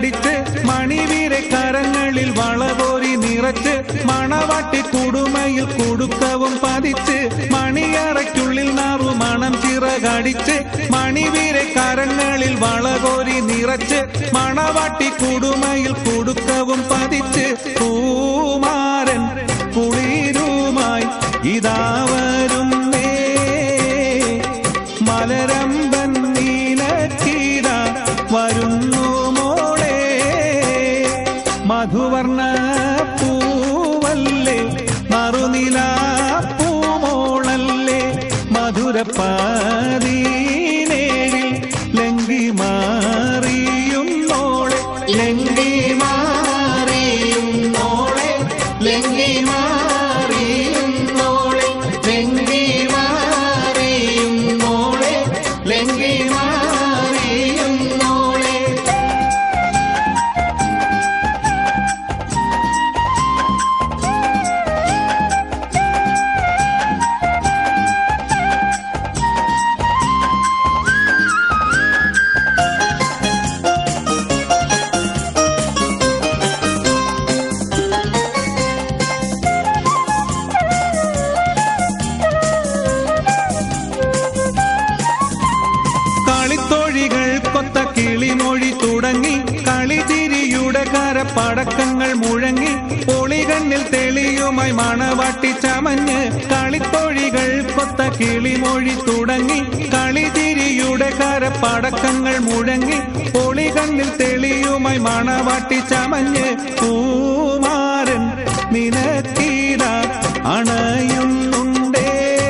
കടിച്ച് മണിവീരെ കരങ്ങളിൽ വളപോരി നിറച്ച് മണവാട്ടി കുടുമയിൽ കുടുക്കവും പതിച്ച് മണിയറയ്ക്കുള്ളിൽ നാറു മണം ചിറകടിച്ച് മണിവീരെ കരങ്ങളിൽ വളകോരി നിറച്ച് മണവാട്ടി കുടുമയിൽ കുടുക്കവും പതിച്ച് പൂമാരൻ കുളിരുമായി ഇതാ വരുന്നേ മലരമ്പൻ നീലക്കീട വരുന്നു മോളെ മധുവർണ പൂവല്ലേ മറുനില പൂമോളല്ലേ മധുരപ്പാതീനേഴിൽ ലങ്കി മാറിയും നോളെ ലങ്കി മാറിയും നോളെ ലങ്കി മാറിയും നോളെ ലങ്കി മാറിയും നോളെ ലങ്കി മാറിയും നോളെ കളിത്തോഴികൾ കൊത്ത കിളിമൊഴി തുടങ്ങി കളിതിരിയുടെ കരപ്പടക്കങ്ങൾ മുഴങ്ങി ഒളികണ്ണിൽ തെളിയുമായി മണവാട്ടി ചമഞ്ഞ് കളിത്തോഴികൾ കൊത്ത കിളിമൊഴി തുടങ്ങി കളിതിരിയുടെ കരപ്പടക്കങ്ങൾ മുഴങ്ങി ഒളികണ്ണിൽ തെളിയുമായി മണവാട്ടി ചമഞ്ഞ് പൂമാരൻ നിനക്കീട അണയുന്നുണ്ടേ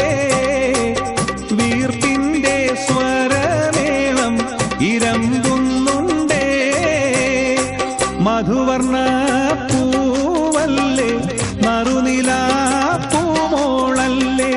വീർപ്പിന്റെ സ്വരമേളം ഇരമ്പുന്നുണ്ടേ മധുവർണ പൂവല്ലേ മറുനില പൂമോളല്ലേ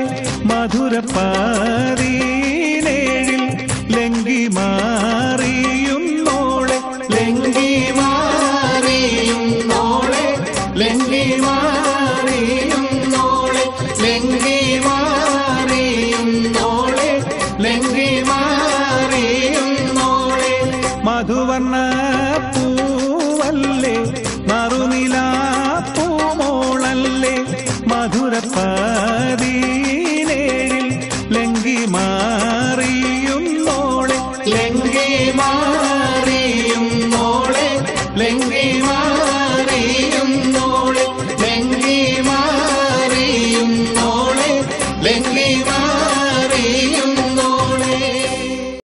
മധുരപ്പാതീനേഴിൽ ലങ്കി മാറിയും നോളെ ലങ്കി മാറിയും നോളെ ലങ്കി മാറിയും നോളെ ലങ്കി മാറിയും നോളെ ലങ്കി മാറിയും നോളെ മധുവർണ പൂവല്ലേ മറുനില പൂമോളല്ലേ മധുരപ്പാതീനേഴിൽ ലങ്കി മാറിയും നോളെ ലങ്കി മാറിയും നോളെ ലങ്കി